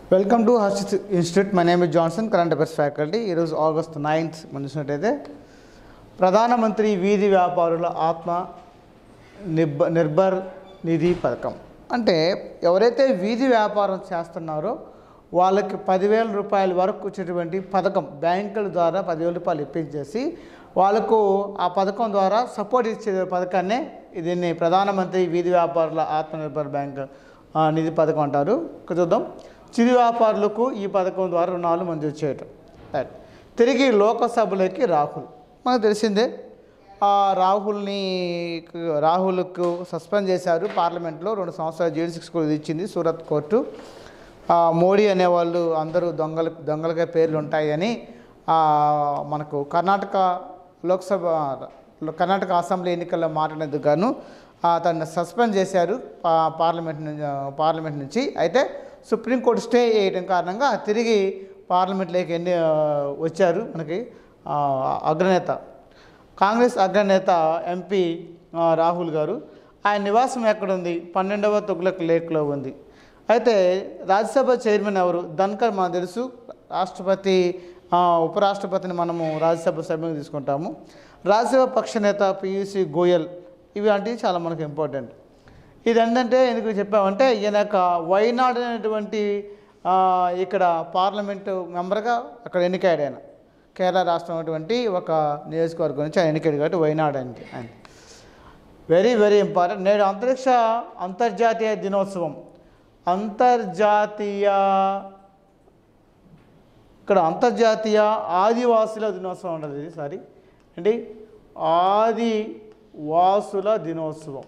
Welcome to Harshith institute my name is Johnson current affairs faculty ఈరోజు August ninth మనం చూసినట్టయితే ప్రధానమంత్రి వీధి వ్యాపారుల ఆత్మ నిర్భ నిర్భర్ నిధి పథకం అంటే ఎవరైతే వీధి వ్యాపారం చేస్తున్నారో వాళ్ళకి పదివేల రూపాయల వరకు వచ్చేటువంటి పథకం బ్యాంకుల ద్వారా పదివేల రూపాయలు ఇప్పించేసి వాళ్ళకు ఆ పథకం ద్వారా సపోర్ట్ ఇచ్చే పథకాన్నే దీన్ని ప్రధానమంత్రి వీధి వ్యాపారుల ఆత్మనిర్భర్ బ్యాంక్ ఆ, నిధి పథకం అంటారు ఇక్కడ చూద్దాం చిరు వ్యాపారులకు ఈ పథకం ద్వారా రుణాలు మంజూరు చేయటం రైట్ తిరిగి లోకసభలోకి రాహుల్ మనకు తెలిసిందే ఆ రాహుల్ని రాహుల్కు సస్పెండ్ చేశారు పార్లమెంట్లో రెండు సంవత్సరాలు జైలు శిక్ష కూడా విధించింది సూరత్ కోర్టు ఆ, మోడీ అనేవాళ్ళు అందరూ దొంగలు దొంగలకే పేర్లు ఉంటాయని ఆ, మనకు కర్ణాటక లోక్సభ కర్ణాటక అసెంబ్లీ ఎన్నికల్లో మాట్లాడేందుకు గాను తను సస్పెండ్ చేశారు పా- పార్లమెంట్ నుంచి పార్లమెంట్ నుంచి అయితే సుప్రీంకోర్టు స్టే చేయడం కారణంగా తిరిగి పార్లమెంట్లోకి ఎన్ని ఆ, వచ్చారు మనకి ఆ, అగ్రనేత కాంగ్రెస్ అగ్రనేత ఎంపీ ఆ, రాహుల్ గారు ఆయన నివాసం ఎక్కడుంది పన్నెండవ తొగులక్ లేక్లో ఉంది అయితే రాజ్యసభ చైర్మన్ ఎవరు ధన్కర్ మనకు తెలుసు రాష్ట్రపతి ఆ, ఉపరాష్ట్రపతిని మనము రాజ్యసభ సభ్యులు తీసుకుంటాము రాజ్యసభ పక్ష నేత పియూసి గోయల్ ఇవి అంటే చాలా మనకు ఇంపార్టెంట్ ఇది ఏంటంటే ఎందుకు చెప్పామంటే ఈయన యొక్క వైనాడ్ అనేటువంటి ఆ, ఇక్కడ పార్లమెంటు మెంబర్గా అక్కడ ఎన్నికయ్యాడు ఆయన కేరళ రాష్ట్రం అటువంటి ఒక నియోజకవర్గం నుంచి ఆయన ఎన్నికయ్యాడు కాబట్టి వైనాడ్ అంటే ఆయన వెరీ వెరీ ఇంపార్టెంట్ నేడు అంతరిక్ష అంతర్జాతీయ దినోత్సవం అంతర్జాతీయ ఇక్కడ అంతర్జాతీయ ఆదివాసుల దినోత్సవం ఉండదు ఇది సారీ ఏంటి ఆదివాసుల దినోత్సవం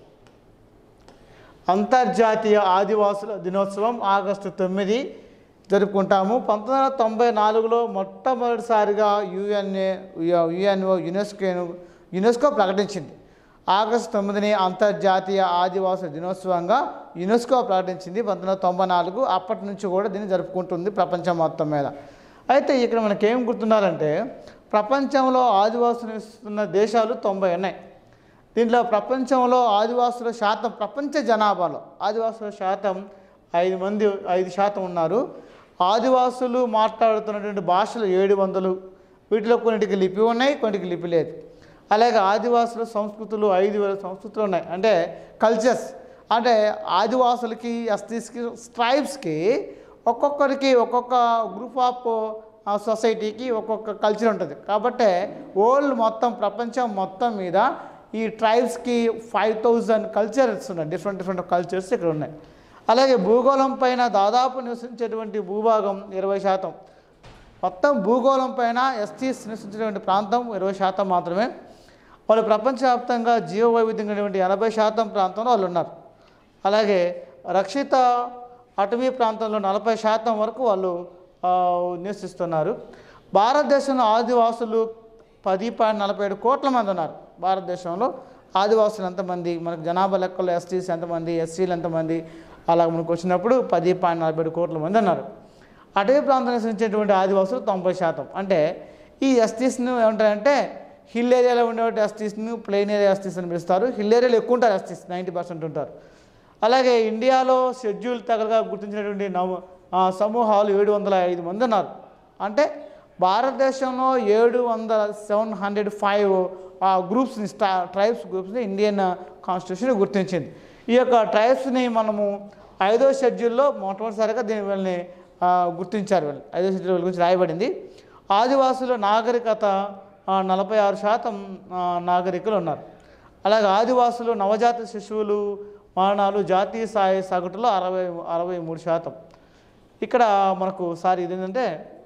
అంతర్జాతీయ ఆదివాసుల దినోత్సవం ఆగస్టు తొమ్మిది జరుపుకుంటాము పంతొమ్మిది వందల తొంభై నాలుగులో మొట్టమొదటిసారిగా యుఎన్ఏ యుఎన్ఓ యునెస్కోను యునెస్కో ప్రకటించింది ఆగస్టు తొమ్మిదిని అంతర్జాతీయ ఆదివాసుల దినోత్సవంగా యునెస్కో ప్రకటించింది పంతొమ్మిది వందల తొంభై నాలుగు అప్పటి నుంచి కూడా దీన్ని జరుపుకుంటుంది ప్రపంచం మొత్తం మీద అయితే ఇక్కడ మనకేం గుర్తుండాలంటే ప్రపంచంలో ఆదివాసులు నివసిస్తున్న దేశాలు తొంభై ఉన్నాయి దీంట్లో ప్రపంచంలో ఆదివాసుల శాతం ప్రపంచ జనాభాలో ఆదివాసుల శాతం ఐదు మంది ఐదు శాతం ఉన్నారు ఆదివాసులు మాట్లాడుతున్నటువంటి భాషలు ఏడు వందలు వీటిలో కొన్నిటికి లిపి ఉన్నాయి కొన్నిటికి లిపి లేదు అలాగే ఆదివాసుల సంస్కృతులు ఐదు వేల సంస్కృతులు ఉన్నాయి అంటే కల్చర్స్ అంటే ఆదివాసులకి ఎస్టీస్కి ట్రైబ్స్కి ఒక్కొక్కరికి ఒక్కొక్క గ్రూప్ ఆఫ్ సొసైటీకి ఒక్కొక్క కల్చర్ ఉంటుంది కాబట్టి వరల్డ్ మొత్తం ప్రపంచం మొత్తం మీద ఈ ట్రైబ్స్కి ఫైవ్ థౌజండ్ కల్చర్స్ ఉన్నాయి డిఫరెంట్ డిఫరెంట్ కల్చర్స్ ఇక్కడ ఉన్నాయి అలాగే భూగోళం పైన దాదాపు నివసించేటువంటి భూభాగం ఇరవై శాతం మొత్తం భూగోళం పైన ఎస్టీస్ నివసించేటువంటి ప్రాంతం ఇరవై శాతం మాత్రమే వాళ్ళు ప్రపంచవ్యాప్తంగా జీవ వైవిధ్యం కలిగినటువంటి ఎనభై శాతం ప్రాంతంలో వాళ్ళు ఉన్నారు అలాగే రక్షిత అటవీ ప్రాంతంలో నలభై శాతం వరకు వాళ్ళు ఆ, నివసిస్తున్నారు భారతదేశంలో ఆదివాసులు పది పాయింట్ నలభై ఏడు కోట్ల మంది ఉన్నారు భారతదేశంలో ఆదివాసులు ఎంతమంది మనకు జనాభా లెక్కలో ఎస్టీస్ ఎంతమంది ఎస్సీలు ఎంతమంది అలా మనకు వచ్చినప్పుడు పది పాయింట్ నలభై ఏడు కోట్ల మంది ఉన్నారు అటవీ ప్రాంతం నివసించేటువంటి ఆదివాసులు తొంభై శాతం అంటే ఈ ఎస్టీస్ను ఏమంటారంటే హిల్ ఏరియాలో ఉండేటువంటి ఎస్టీస్ను ప్లెయిన్ ఏరియా ఎస్టీస్ అని పిలుస్తారు హిల్ ఏరియాలో ఎక్కువ ఉంటారు ఎస్టీస్ నైంటీ పర్సెంట్ ఉంటారు అలాగే ఇండియాలో షెడ్యూల్ తగలగా గుర్తించినటువంటి నవ ఆ, సమూహాలు ఏడు వందల ఐదు మంది ఉన్నారు అంటే భారతదేశంలో ఏడు వందల సెవెన్ హండ్రెడ్ ఫైవ్ గ్రూప్స్ని స్టా ట్రైబ్స్ గ్రూప్స్ని ఇండియన్ కాన్స్టిట్యూషన్ గుర్తించింది ఈ యొక్క ట్రైబ్స్ని మనము ఐదో షెడ్యూల్లో మొట్టమొదటిసారిగా దీని వీళ్ళని ఆ, గుర్తించారు వీళ్ళు ఐదో షెడ్యూల్ వీళ్ళ గురించి రాయబడింది ఆదివాసుల నాగరికత ఆ, నలభై ఆరు శాతం ఆ, నాగరికులు ఉన్నారు అలాగే ఆదివాసులు నవజాత శిశువులు మరణాలు జాతీయ స్థాయి సగటులో అరవై అరవై మూడు శాతం ఇక్కడ మనకు సారీ ఇది ఏంటంటే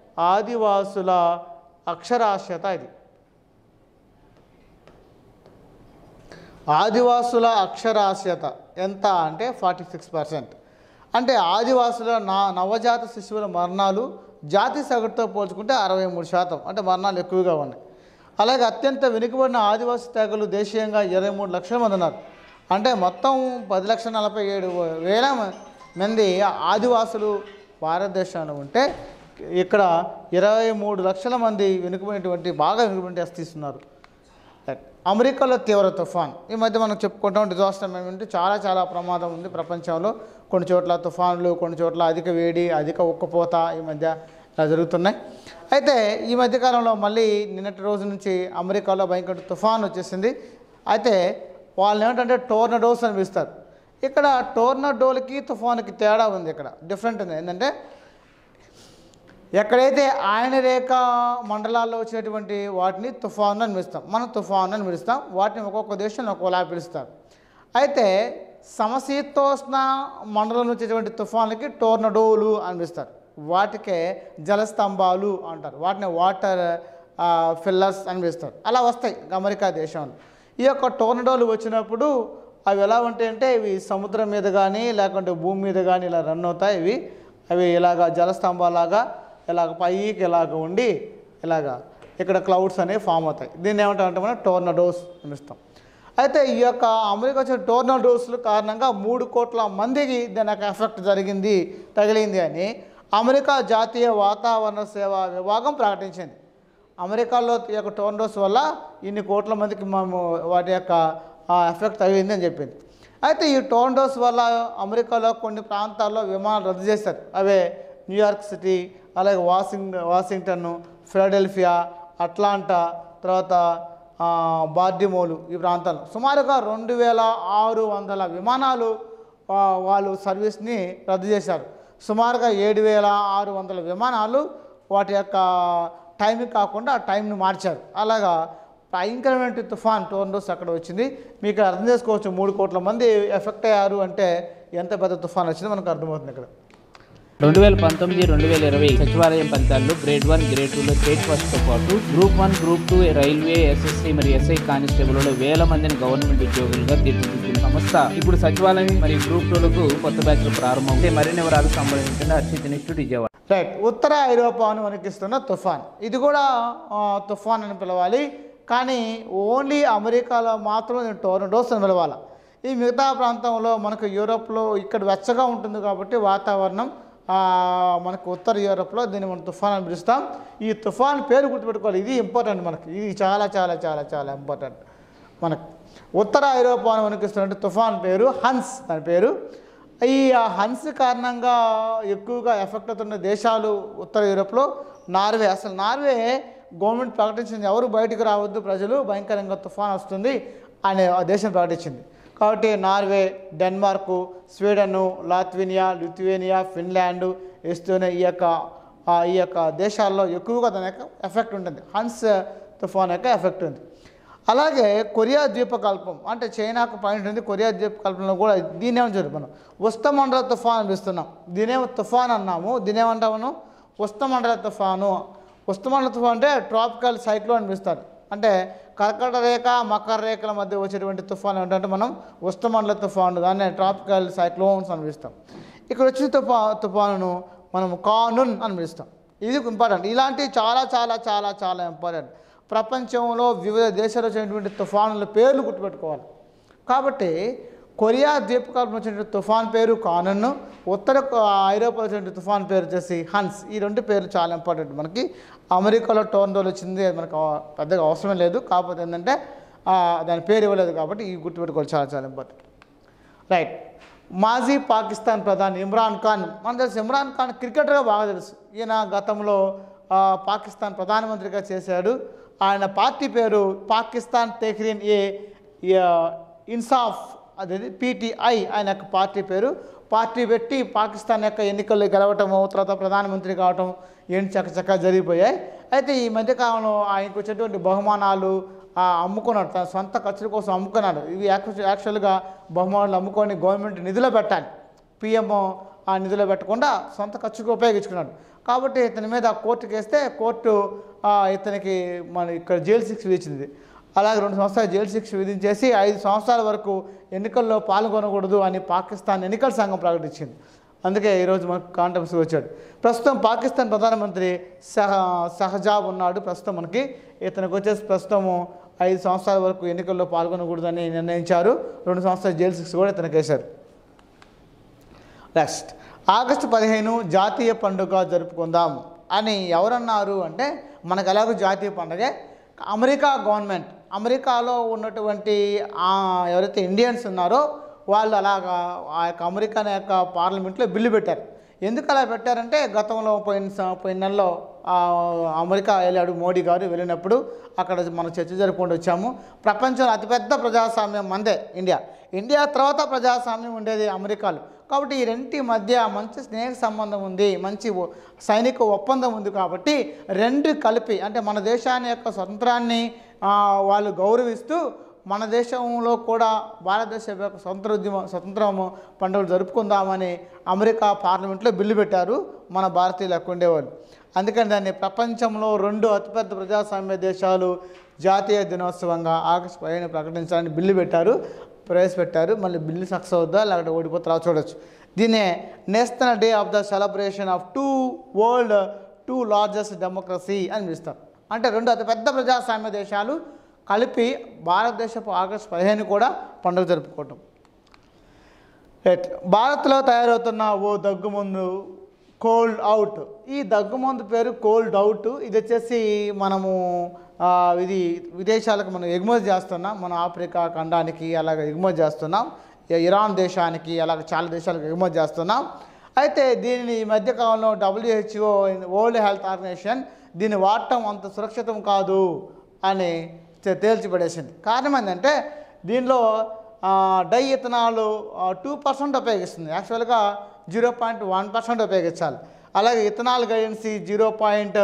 ఆదివాసుల అక్షరాస్యత ఇది ఆదివాసుల అక్షరాస్యత ఎంత అంటే ఫార్టీ సిక్స్ పర్సెంట్ అంటే ఆదివాసుల నా నవజాత శిశువుల మరణాలు జాతి సగటుతో పోల్చుకుంటే అరవై మూడు శాతం అంటే మరణాలు ఎక్కువగా ఉన్నాయి అలాగే అత్యంత వెనుకబడిన ఆదివాసీ తెగలు దేశీయంగా ఇరవై మూడు లక్షల మంది ఉన్నారు అంటే మొత్తం పది లక్షల నలభై ఏడు వేల మ- మంది ఆదివాసులు భారతదేశంలో ఉంటే ఇక్కడ ఇరవై మూడు లక్షల మంది వెనుకబడినటువంటి బాగా వెనుకబడి ఎస్టీస్తున్నారు రైట్. అమెరికాలో తీవ్ర తుఫాన్ ఈ మధ్య మనం చెప్పుకుంటాం డిజాస్టర్ మేనేజ్మెంట్ చాలా చాలా ప్రమాదం ఉంది ప్రపంచంలో కొన్ని చోట్ల తుఫాన్లు కొన్ని చోట్ల అధిక వేడి అధిక ఉక్కపోత ఈ మధ్య ఇలా జరుగుతున్నాయి అయితే ఈ మధ్యకాలంలో మళ్ళీ నిన్నటి రోజు నుంచి అమెరికాలో భయంకర తుఫాన్ వచ్చేసింది అయితే వాళ్ళని ఏమిటంటే టోర్నడోస్ అని పిలుస్తారు ఇక్కడ టోర్నడోలకి తుఫాన్కి తేడా ఉంది ఇక్కడ డిఫరెంట్ ఉంది ఏంటంటే ఎక్కడైతే ఆయన రేఖ మండలాల్లో వచ్చినటువంటి వాటిని తుఫాను అని పిలుస్తాం మనం తుఫాను అని పిలుస్తాం వాటిని ఒక్కొక్క దేశంలో ఒక్కోలా పిలుస్తారు అయితే సమశీతోష్ణ మండలం వచ్చేటువంటి తుఫాన్లకి టోర్నడోలు అని పిలుస్తారు వాటికే జలస్తంభాలు అంటారు వాటిని వాటర్ ఫిల్లర్స్ అని పిలుస్తారు అలా వస్తాయి అమెరికా దేశంలో ఈ యొక్క టోర్నడోలు వచ్చినప్పుడు అవి ఎలా ఉంటాయంటే ఇవి సముద్రం మీద కానీ లేకుంటే భూమి మీద కానీ ఇలా రన్ అవుతాయి ఇవి అవి ఇలాగ జలస్తంభాలాగా ఇలాగ పైకి ఇలాగ ఉండి ఇలాగ ఇక్కడ క్లౌడ్స్ అనేవి ఫామ్ అవుతాయి దీన్ని ఏమంటామంటే మనం టోర్నడోస్ అనిస్తాం అయితే ఈ యొక్క అమెరికా వచ్చిన టోర్నడోస్ల కారణంగా మూడు కోట్ల మందికి దీని యొక్క ఎఫెక్ట్ జరిగింది తగిలింది అని అమెరికా జాతీయ వాతావరణ సేవా విభాగం ప్రకటించింది అమెరికాలో ఈ యొక్క టోర్నడోస్ వల్ల ఇన్ని కోట్ల మందికి మేము వాటి యొక్క ఎఫెక్ట్ తగిలింది అని చెప్పింది అయితే ఈ టోర్నడోస్ వల్ల అమెరికాలో కొన్ని ప్రాంతాల్లో విమానాలు రద్దు చేశారు అవే న్యూయార్క్ సిటీ అలాగే వాషింగ్ వాషింగ్టన్ ఫిలడెల్ఫియా అట్లాంటా తర్వాత ఆ, బార్డిమోలు ఈ ప్రాంతాలు సుమారుగా రెండు వేల ఆరు వందల విమానాలు ఆ, వాళ్ళు సర్వీస్ని రద్దు చేశారు సుమారుగా ఏడు వేల ఆరు వందల విమానాలు వాటి యొక్క టైంకి కాకుండా ఆ టైంని మార్చారు అలాగా భయంకరమైన తుఫాన్ టోర్నోస్ అక్కడ వచ్చింది మీకు అర్థం చేసుకోవచ్చు మూడు కోట్ల మంది ఎఫెక్ట్ అయ్యారు అంటే ఎంత పెద్ద తుఫాన్ వచ్చిందో మనకు అర్థమవుతుంది ఇక్కడ రెండు వేల పంతొమ్మిది రెండు వేల ఇరవై సచివాలయం ఫలితాల్లో గ్రేడ్ వన్ గ్రేడ్ టూలో స్టేట్ ఫస్ట్తో పాటు group one group two railway SSC మరియు ఎస్ఐ కానిస్టేబుల్లో వేల మందిని గవర్నమెంట్ ఉద్యోగులుగా తీర్చిదిద్దిన సంస్థ ఇప్పుడు సచివాలయం మరియు గ్రూప్ టూలకు కొత్త బ్యాచ్లు ప్రారంభం మరిన్ని వివరాలు సంబంధించిన హర్షిత్ ఇన్స్టిట్యూట్ విజయవాడ రైట్ ఉత్తర ఐరోపాను వణికిస్తున్న తుఫాన్ ఇది కూడా ఆ, తుఫాన్ అని పిలవాలి కానీ ఓన్లీ అమెరికాలో మాత్రం దీన్ని టోర్నడోస్ అని పిలవాలి ఈ మిగతా ప్రాంతంలో మనకు యూరోప్లో ఇక్కడ వెచ్చగా ఉంటుంది కాబట్టి వాతావరణం ఆ, మనకు ఉత్తర యూరోప్లో దీన్ని మనం తుఫాన్ అని పిలుస్తాం ఈ తుఫాన్ పేరు గుర్తుపెట్టుకోవాలి ఇది ఇంపార్టెంట్ మనకి ఇది చాలా చాలా చాలా చాలా ఇంపార్టెంట్ మనకు ఉత్తర ఐరోపాను వణికిస్తున్న తుఫాన్ పేరు హన్స్ దాని పేరు ఈ ఆ హన్స్ కారణంగా ఎక్కువగా ఎఫెక్ట్ అవుతున్న దేశాలు ఉత్తర యూరోప్లో నార్వే అసలు నార్వే గవర్నమెంట్ ప్రకటించింది ఎవరు బయటకు రావద్దు ప్రజలు భయంకరంగా తుఫాన్ వస్తుంది అనే ఆ దేశం ప్రకటించింది కాబట్టి Norway Denmark Sweden Latvia Lithuania Finland Estonia ఈ యొక్క ఆ ఈ యొక్క దేశాల్లో ఎక్కువగా దాని యొక్క ఎఫెక్ట్ ఉంటుంది హన్స్ తుఫాన్ యొక్క ఎఫెక్ట్ ఉంది అలాగే కొరియా ద్వీపకల్పం అంటే చైనాకు పాయింట్ ఉంది కొరియా ద్వీపకల్పంలో కూడా దీనేమో చూడు మనం ఉస్తమండల తుఫాన్ అనిపిస్తున్నాం దీనేమో తుఫాన్ అన్నాము దీనేమంటాం మనం ఉస్తమండల తుఫాను ఉస్తమండల తుఫాన్ అంటే ట్రాపికల్ సైక్లోన్ అనిపిస్తారు అంటే కర్కట రేఖ మకర రేఖల మధ్య వచ్చేటువంటి తుఫాన్ ఏంటంటే మనం ఉస్తమండల తుఫాను దాన్ని ట్రాపికల్ సైక్లోన్స్ అని పిలుస్తాం ఇక్కడ వచ్చిన తుఫా తుఫానును మనం కానున్ అని పిలుస్తాం ఇది ఇంపార్టెంట్ ఇలాంటివి చాలా చాలా చాలా చాలా ఇంపార్టెంట్ ప్రపంచంలో వివిధ దేశాలు వచ్చినటువంటి తుఫానుల పేర్లు గుర్తుపెట్టుకోవాలి కాబట్టి కొరియా ద్వీపకల్పం వచ్చినటువంటి తుఫాన్ పేరు కానన్ ఉత్తర కొ- ఐరోపాలో వచ్చినటువంటి తుఫాన్ పేరు వచ్చేసి హన్స్ ఈ రెండు పేర్లు చాలా ఇంపార్టెంట్ మనకి అమెరికాలో టోర్నోలు వచ్చింది అది మనకు అవ- పెద్దగా అవసరం లేదు కాకపోతే ఏంటంటే ఆ, దాని పేరు ఇవ్వలేదు కాబట్టి ఈ గుర్తుపెట్టుకోవాలి చాలా చాలా ఇంపార్టెంట్ రైట్ మాజీ పాకిస్తాన్ ప్రధాని ఇమ్రాన్ ఖాన్ మన తెలుసు ఇమ్రాన్ ఖాన్ క్రికెటర్గా బాగా తెలుసు ఈయన గతంలో ఆ, పాకిస్తాన్ ప్రధానమంత్రిగా చేశాడు ఆయన పార్టీ పేరు పాకిస్తాన్ తెహ్రీన్ ఏ ఏ ఇన్సాఫ్ అదేది పీటీఐ ఆయన యొక్క పార్టీ పేరు పార్టీ పెట్టి పాకిస్తాన్ యొక్క ఎన్నికల్లో గెలవటము తర్వాత ప్రధానమంత్రి కావటం ఏంటి చక్కచక్క జరిగిపోయాయి అయితే ఈ మధ్యకాలంలో ఆయనకు వచ్చేటువంటి బహుమానాలు ఆ, అమ్ముకున్నాడు తన సొంత ఖర్చుల కోసం అమ్ముకున్నాడు ఇవి యాక్చు- యాక్చువల్గా బహుమానాలు అమ్ముకొని గవర్నమెంట్ నిధులు పెట్టాలి పిఎం ఆ నిధులు పెట్టకుండా సొంత ఖర్చుకు ఉపయోగించుకున్నాడు కాబట్టి ఇతని మీద కోర్టుకి వేస్తే కోర్టు ఆ, ఇతనికి మన ఇక్కడ జైలు శిక్ష విధించింది అలాగే రెండు సంవత్సరాలు జైలు శిక్ష విధించేసి ఐదు సంవత్సరాల వరకు ఎన్నికల్లో పాల్గొనకూడదు అని పాకిస్తాన్ ఎన్నికల సంఘం ప్రకటించింది అందుకే ఈరోజు మనకు కాంట్రవర్సీ వచ్చాడు ప్రస్తుతం పాకిస్తాన్ ప్రధానమంత్రి సహ సహజాబ్ ఉన్నాడు ప్రస్తుతం మనకి ఇతనికి వచ్చేసి ప్రస్తుతము ఐదు సంవత్సరాల వరకు ఎన్నికల్లో పాల్గొనకూడదని నిర్ణయించారు రెండు సంవత్సరాల జైలు శిక్ష కూడా ఇతనికి వేశారు నెక్స్ట్ ఆగస్టు పదిహేను జాతీయ పండుగ జరుపుకుందాం అని ఎవరన్నారు అంటే మనకు ఎలాగో జాతీయ పండుగే అమెరికా గవర్నమెంట్ అమెరికాలో ఉన్నటువంటి ఆ ఎవరైతే ఇండియన్స్ ఉన్నారో వాళ్ళు అలాగా ఆ యొక్క అమెరికా యొక్క పార్లమెంట్లో బిల్లు పెట్టారు ఎందుకు అలా పెట్టారంటే గతంలో పోయిన స- పోయిన నెలలో ఆ, అమెరికా వెళ్ళాడు మోడీ గారు వెళ్ళినప్పుడు అక్కడ మనం చర్చ జరుపుకుంటూ వచ్చాము ప్రపంచంలో అతిపెద్ద ప్రజాస్వామ్యం మందే ఇండియా ఇండియా తర్వాత ప్రజాస్వామ్యం ఉండేది అమెరికాలో కాబట్టి ఈ రెంటి మధ్య మంచి స్నేహ సంబంధం ఉంది మంచి ఒ- సైనిక ఒప్పందం ఉంది కాబట్టి రెండు కలిపి అంటే మన దేశాన్ని యొక్క స్వతంత్రాన్ని ఆ, వాళ్ళు గౌరవిస్తూ మన దేశంలో కూడా భారతదేశం యొక్క స్వతంత్ర ఉద్యమం స్వతంత్రము పండుగలు జరుపుకుందామని అమెరికా పార్లమెంట్లో బిల్లు పెట్టారు మన భారతీయులు అక్కడ ఉండేవాళ్ళు అందుకని దాన్ని ప్రపంచంలో రెండు అతిపెద్ద ప్రజాస్వామ్య దేశాలు జాతీయ దినోత్సవంగా ఆగస్టు పదిహేను ప్రకటించాలని బిల్లు పెట్టారు ప్రవేశపెట్టారు మళ్ళీ బిల్లు సక్సెస్ అవుద్దా లేకపోతే ఓడిపోతారా చూడొచ్చు దీన్నే national day of the celebration of two world two largest democracy అని పిలుస్తారు అంటే రెండు అతిపెద్ద ప్రజాస్వామ్య దేశాలు కలిపి భారతదేశపు ఆగస్టు పదిహేను కూడా పండుగ జరుపుకోవటం రైట్ భారత్లో తయారవుతున్న ఓ దగ్గుమందు కోల్డ్ అవుట్ ఈ దగ్గుమందు పేరు కోల్డ్ అవుట్ ఇది వచ్చేసి మనము ఆ, ఇది విదేశాలకు మనం ఎగుమతి చేస్తున్నాం మన ఆఫ్రికా ఖండానికి అలాగ ఎగుమతి చేస్తున్నాం ఇ- ఇరాన్ దేశానికి అలాగ చాలా దేశాలకు ఎగుమతి చేస్తున్నాం అయితే దీనిని ఈ మధ్యకాలంలో డబ్ల్యూహెచ్ఓ వరల్డ్ హెల్త్ ఆర్గనైజేషన్ దీన్ని వాడటం అంత సురక్షితం కాదు అని తె- తేల్చిపడేసింది కారణం ఏంటంటే దీనిలో ఆ, డై ఇథనాల్ టూ పర్సెంట్ ఉపయోగిస్తుంది యాక్చువల్గా జీరో పాయింట్ వన్ పర్సెంట్ ఉపయోగించాలి అలాగే ethanol guidance zero point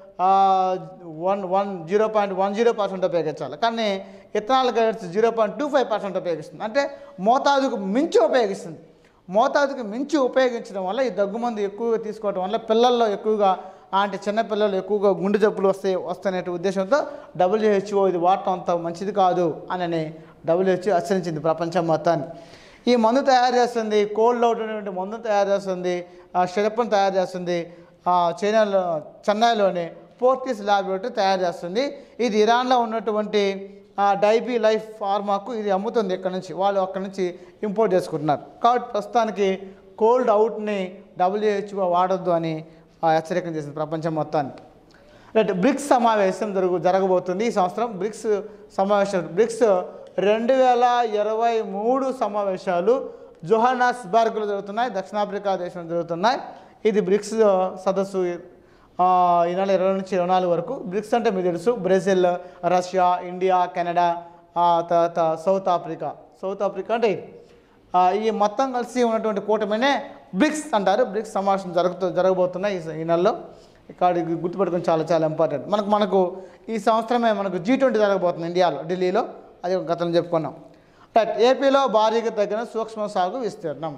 one one zero point one zero percent ఉపయోగించాలి కానీ ethanol guidance zero point two five percent ఉపయోగిస్తుంది అంటే మోతాదుకు మించి ఉపయోగిస్తుంది మోతాదుకు మించి ఉపయోగించడం వల్ల ఈ దగ్గుమందు ఎక్కువగా తీసుకోవడం వల్ల పిల్లల్లో ఎక్కువగా అంటే చిన్నపిల్లలు ఎక్కువగా గుండె జబ్బులు వస్తాయి వస్తాయనే ఉద్దేశంతో డబ్ల్యూహెచ్ఓ ఇది వాడటం అంత మంచిది కాదు అని డబ్ల్యూహెచ్ఓ హెచ్చరించింది ప్రపంచం మొత్తాన్ని ఈ మందు తయారు చేస్తుంది కోల్డ్ అవుట్ అనేటువంటి మందు తయారు చేస్తుంది షెరప్ను తయారు చేస్తుంది ఆ, చైనాలో చెన్నైలోని పోర్టిస్ ల్యాబొరేటరీ తయారు చేస్తుంది ఇది ఇరాన్లో ఉన్నటువంటి ఆ, డైబీ లైఫ్ ఫార్మాకు ఇది అమ్ముతుంది ఇక్కడ నుంచి వాళ్ళు అక్కడ నుంచి ఇంపోర్ట్ చేసుకుంటున్నారు కాబట్టి ప్రస్తుతానికి కోల్డ్ అవుట్ని డబ్ల్యూహెచ్ఓ వాడొద్దు అని ఆ, హెచ్చరిక చేసింది ప్రపంచం మొత్తాన్ని రైట్ బ్రిక్స్ సమావేశం జరుగు జరగబోతుంది ఈ సంవత్సరం బ్రిక్స్ సమావేశం బ్రిక్స్ రెండు వేల ఇరవై మూడు సమావేశాలు జోహానాస్బర్గ్లో జరుగుతున్నాయి దక్షిణాఫ్రికా దేశంలో జరుగుతున్నాయి ఇది బ్రిక్స్ సదస్సు ఆ, ఈ నెల ఇరవై నుంచి ఇరవై నాలుగు వరకు బ్రిక్స్ అంటే మీకు తెలుసు బ్రెజిల్ రష్యా ఇండియా కెనడా ఆ, తర్వాత సౌత్ ఆఫ్రికా సౌత్ ఆఫ్రికా అంటే ఇది. ఆ, ఈ మొత్తం కలిసి ఉన్నటువంటి కూటమినే బ్రిక్స్ అంటారు బ్రిక్స్ సమావేశం జరుగుతూ జరగబోతున్నాయి ఈ- ఈ నెలలో ఇక్కడ ఇది గుర్తుపెట్టుకొని చాలా చాలా ఇంపార్టెంట్ మనకు మనకు ఈ సంవత్సరమే మనకు జీ ట్వంటీ జరగబోతుంది ఇండియాలో ఢిల్లీలో అది గతంలో చెప్పుకున్నాం రైట్ ఏపీలో భారీగా తగ్గిన సూక్ష్మ సాగు విస్తీర్ణం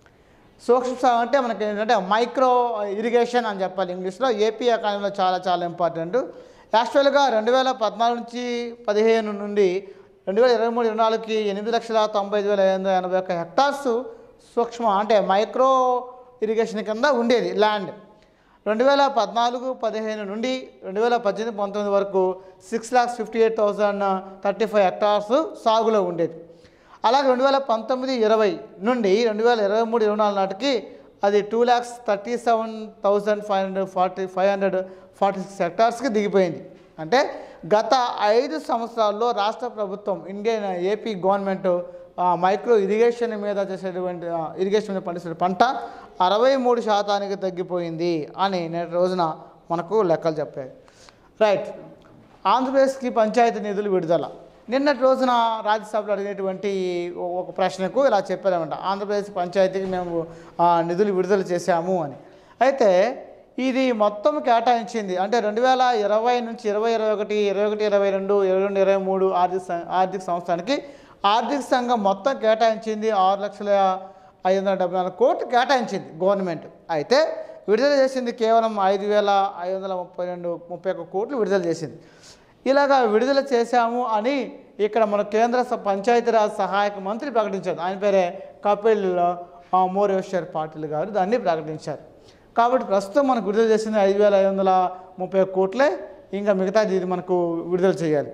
సూక్ష్మ సాగు అంటే మనకి ఏంటంటే మైక్రో ఇరిగేషన్ అని చెప్పాలి ఇంగ్లీష్లో ఏపీ ఎకానమీలో చాలా చాలా ఇంపార్టెంట్ యాక్చువల్గా రెండు వేల పద్నాలుగు నుంచి పదిహేను నుండి రెండు వేల ఇరవై మూడు ఇరవై నాలుగుకి ఎనిమిది లక్షల తొంభై ఐదు వేల ఐదు వందల ఎనభై ఒక్క హెక్టార్స్ సూక్ష్మ అంటే మైక్రో ఇరిగేషన్ కింద ఉండేది ల్యాండ్ రెండు వేల పద్నాలుగు పదిహేను నుండి రెండు వేల పద్దెనిమిది పంతొమ్మిది వరకు six lakhs fifty eight thousand thirty five hectares సాగులో ఉండేది అలాగే రెండు వేల పంతొమ్మిది ఇరవై నుండి రెండు వేల ఇరవై మూడు ఇరవై నాలుగు నాటికి అది two lakhs thirty seven thousand five hundred forty five hundred forty six హెక్టార్స్కి దిగిపోయింది అంటే గత ఐదు సంవత్సరాల్లో రాష్ట్ర ప్రభుత్వం ఇండియన్ ఏపీ గవర్నమెంట్ ఆ, మైక్రో ఇరిగేషన్ మీద చేసేటువంటి ఆ, ఇరిగేషన్ మీద పండించిన పంట అరవై మూడు శాతానికి తగ్గిపోయింది అని నేటి రోజున మనకు లెక్కలు చెప్పాయి రైట్ ఆంధ్రప్రదేశ్కి పంచాయతీ నిధులు విడుదల నిన్నటి రోజున రాజ్యసభలో అడిగినటువంటి ఓ- ఒక ప్రశ్నకు ఇలా చెప్పారన్నమాట ఆంధ్రప్రదేశ్ పంచాయతీకి మేము ఆ, నిధులు విడుదల చేశాము అని అయితే ఇది మొత్తం కేటాయించింది అంటే రెండు వేల ఇరవై నుంచి ఇరవై ఇరవై ఒకటి ఇరవై ఒకటి ఇరవై రెండు ఇరవై రెండు ఇరవై మూడు ఆర్థిక సం- ఆర్థిక సంవత్సరానికి ఆర్థిక సంఘం మొత్తం కేటాయించింది ఆరు లక్షల ఐదు వందల డెబ్బై నాలుగు కోట్లు కేటాయించింది గవర్నమెంట్ అయితే విడుదల చేసింది కేవలం ఐదు వేల ఐదు వందల ముప్పై రెండు ముప్పై ఒక్క కోట్లు విడుదల చేసింది ఇలాగా విడుదల చేశాము అని ఇక్కడ మన కేంద్ర స- పంచాయతీరాజ్ సహాయక మంత్రి ప్రకటించారు ఆయన పేరే కపిల్ ఆ, మోరేశ్వర్ పాటిల్ గారు దాన్ని ప్రకటించారు కాబట్టి ప్రస్తుతం మనకు విడుదల చేసింది ఐదు వేల ఐదు వందల ముప్పై ఒక్క కోట్లే ఇంకా మిగతాది ఇది మనకు విడుదల చేయాలి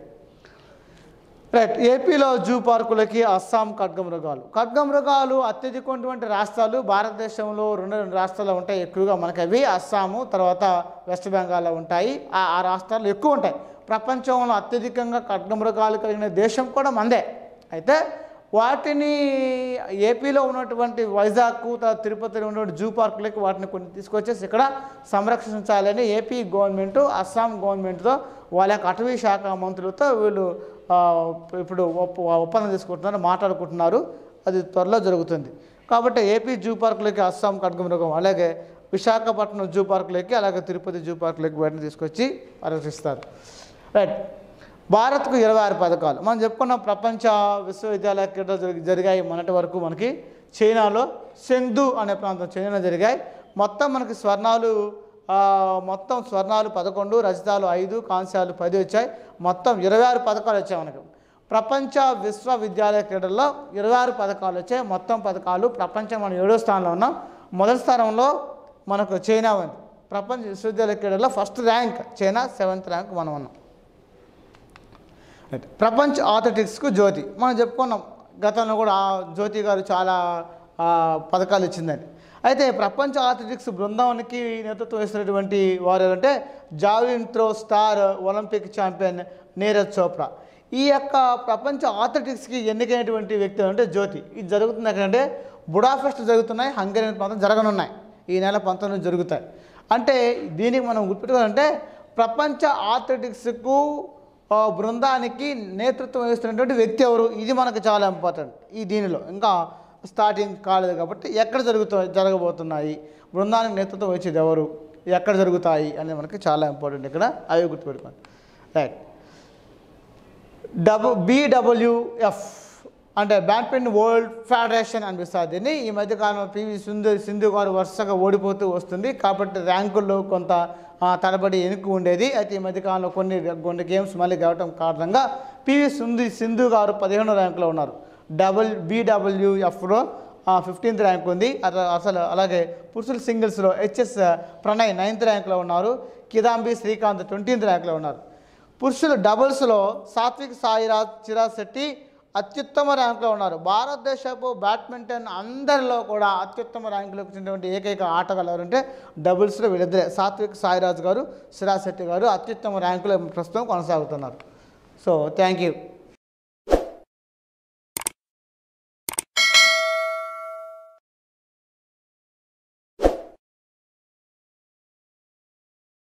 రైట్ ఏపీలో జూ పార్కులకి అస్సాం ఖడ్గమృగాలు ఖడ్గమృగాలు అత్యధికమైనటువంటి రాష్ట్రాలు భారతదేశంలో రెండు రెండు రాష్ట్రాలు ఉంటాయి ఎక్కువగా మనకి అవి అస్సాము తర్వాత వెస్ట్ బెంగాల్లో ఉంటాయి ఆ ఆ రాష్ట్రాలు ఎక్కువ ఉంటాయి ప్రపంచంలో అత్యధికంగా ఖడ్గమృగాలు కలిగిన దేశం కూడా మందే అయితే వాటిని ఏపీలో ఉన్నటువంటి వైజాగ్ తర్వాత తిరుపతిలో ఉన్నటువంటి జూ పార్కులకి వాటిని కొన్ని తీసుకొచ్చేసి ఇక్కడ సంరక్షించాలని ఏపీ గవర్నమెంట్ అస్సాం గవర్నమెంట్తో వాళ్ళ యొక్క అటవీ శాఖ మంత్రులతో వీళ్ళు ఆ, ఇప్పుడు ఒప్ప- ఒప్పందం తీసుకుంటున్నారు మాట్లాడుకుంటున్నారు అది త్వరలో జరుగుతుంది కాబట్టి ఏపీ జూ పార్కులకి అస్సాం ఖడ్గమృగం అలాగే విశాఖపట్నం జూ పార్కులకి అలాగే తిరుపతి జూ పార్కులకి వాటిని తీసుకొచ్చి పరిరక్షిస్తారు రైట్ భారత్కు ఇరవై ఆరు పథకాలు మనం చెప్పుకున్నాం ప్రపంచ విశ్వవిద్యాలయ క్రీడలు జరిగి- జరిగాయి మొన్నటి వరకు మనకి చైనాలో సెందు అనే ప్రాంతం చైనాలో జరిగాయి మొత్తం మనకి స్వర్ణాలు ఆ, మొత్తం స్వర్ణాలు పదకొండు రజతాలు ఐదు కాంస్యాలు పది వచ్చాయి మొత్తం ఇరవై ఆరు పథకాలు వచ్చాయి మనకు ప్రపంచ విశ్వవిద్యాలయ క్రీడల్లో ఇరవై ఆరు పథకాలు వచ్చాయి మొత్తం పథకాలు ప్రపంచం మనం ఏడో స్థానంలో ఉన్నాం మొదటి స్థానంలో మనకు చైనా ఉంది ప్రపంచ విశ్వవిద్యాలయ క్రీడల్లో first rank China seventh rank మనం ఉన్నాం రైట్. ప్రపంచ ఆథలెటిక్స్కు జ్యోతి మనం చెప్పుకున్నాం గతంలో కూడా ఆ జ్యోతి గారు చాలా ఆ, పథకాలు ఇచ్చిందని అయితే ప్రపంచ ఆథలెటిక్స్ బృందానికి నేతృత్వం వహిస్తున్నటువంటి వారు ఎవరంటే javelin throw star Olympic champion Neeraj Chopra ఈ యొక్క ప్రపంచ ఆథలెటిక్స్కి ఎన్నికైనటువంటి వ్యక్తి అంటే జ్యోతి ఇది జరుగుతుంది ఎక్కడంటే బుడాఫెస్ట్ జరుగుతున్నాయి హంగరీ అనే ప్రాంతం జరగనున్నాయి ఈ నెల పంతొమ్మిది జరుగుతాయి అంటే దీనికి మనం గుర్తుపెట్టుకోవాలంటే ప్రపంచ ఆథలెటిక్స్కు ఆ బృందానికి నేతృత్వం వహిస్తున్నటువంటి వ్యక్తి ఎవరు ఇది మనకు చాలా ఇంపార్టెంట్ ఈ దీనిలో ఇంకా స్టార్టింగ్ కాలేదు కాబట్టి ఎక్కడ జరుగుతూ జరగబోతున్నాయి బృందానికి నేతృత్వం వహించేది ఎవరు ఎక్కడ జరుగుతాయి అనేది మనకి చాలా ఇంపార్టెంట్ ఇక్కడ అవి గుర్తుపెట్టుకోండి రైట్ డబు బీడబ్ల్యూఎఫ్ అంటే బ్యాడ్మింటన్ వరల్డ్ ఫెడరేషన్ అనిపిస్తుంది దీన్ని ఈ మధ్యకాలంలో పివి సింధు సింధు గారు వరుసగా ఓడిపోతూ వస్తుంది కాబట్టి ర్యాంకుల్లో కొంత ఆ, తడబడి వెనుక ఉండేది అయితే ఈ మధ్యకాలంలో కొన్ని కొన్ని గేమ్స్ మళ్ళీ గెలవటం కారణంగా పివి సింధు సింధు గారు పదిహేనో ర్యాంకులో ఉన్నారు డబుల్ బీడబ్ల్యూఎఫ్లో ఫిఫ్టీన్త్ ర్యాంక్ ఉంది అత- అసలు అలాగే పురుషుల సింగిల్స్లో హెచ్ఎస్ ప్రణయ్ నైన్త్ ర్యాంక్లో ఉన్నారు కిదాంబి శ్రీకాంత్ ట్వంటీన్త్ ర్యాంక్లో ఉన్నారు పురుషుల డబుల్స్లో సాత్విక్ సాయిరాజ్ చిరాజ్ శెట్టి అత్యుత్తమ ర్యాంకులో ఉన్నారు భారతదేశపు బ్యాడ్మింటన్ అందరిలో కూడా అత్యుత్తమ ర్యాంకులోకి వచ్చినటువంటి ఏకైక ఆటగాళ్ళు ఎవరంటే డబుల్స్లో వీళ్ళిద్దరే సాత్విక్ సాయిరాజ్ గారు చిరాజ్ శెట్టి గారు అత్యుత్తమ ర్యాంకులో ప్రస్తుతం కొనసాగుతున్నారు సో థ్యాంక్ యూ